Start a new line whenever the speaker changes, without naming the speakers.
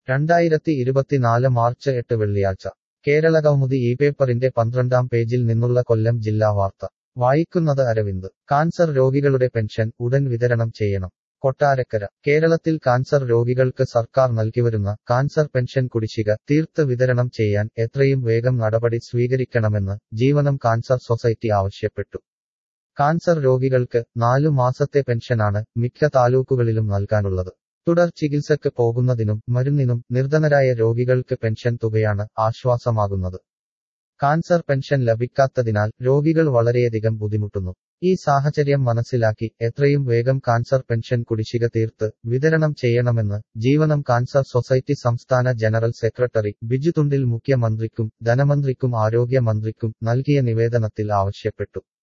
രണ്ടായിരത്തി ഇരുപത്തിനാല് മാർച്ച് എട്ട് വെള്ളിയാഴ്ച കേരളകൗമുദി ഈ പേപ്പറിന്റെ പന്ത്രണ്ടാം പേജിൽ നിന്നുള്ള കൊല്ലം ജില്ലാ വാർത്ത വായിക്കുന്നത് അരവിന്ദ് കാൻസർ രോഗികളുടെ പെൻഷൻ ഉടൻ വിതരണം ചെയ്യണം കൊട്ടാരക്കര കേരളത്തിൽ കാൻസർ രോഗികൾക്ക് സർക്കാർ നൽകിവരുന്ന കാൻസർ പെൻഷൻ കുടിശ്ശിക തീർത്ത് വിതരണം ചെയ്യാൻ എത്രയും വേഗം നടപടി സ്വീകരിക്കണമെന്ന് ജീവനം കാൻസർ സൊസൈറ്റി ആവശ്യപ്പെട്ടു കാൻസർ രോഗികൾക്ക് നാലു മാസത്തെ പെൻഷനാണ് മിക്ക താലൂക്കുകളിലും നൽകാനുള്ളത് തുടർ ചികിത്സക്ക് പോകുന്നതിനും മരുന്നിനും നിർധനരായ രോഗികൾക്ക് പെൻഷൻ തുകയാണ് ആശ്വാസമാകുന്നത് കാൻസർ പെൻഷൻ ലഭിക്കാത്തതിനാൽ രോഗികൾ വളരെയധികം ബുദ്ധിമുട്ടുന്നു ഈ സാഹചര്യം മനസ്സിലാക്കി എത്രയും വേഗം കാൻസർ പെൻഷൻ കുടിശ്ശിക തീർത്ത് വിതരണം ചെയ്യണമെന്ന് ജീവനം കാൻസർ സൊസൈറ്റി സംസ്ഥാന ജനറൽ സെക്രട്ടറി ബിജു തുണ്ടിൽ മുഖ്യമന്ത്രിക്കും ധനമന്ത്രിക്കും ആരോഗ്യമന്ത്രിക്കും നൽകിയ നിവേദനത്തിൽ ആവശ്യപ്പെട്ടു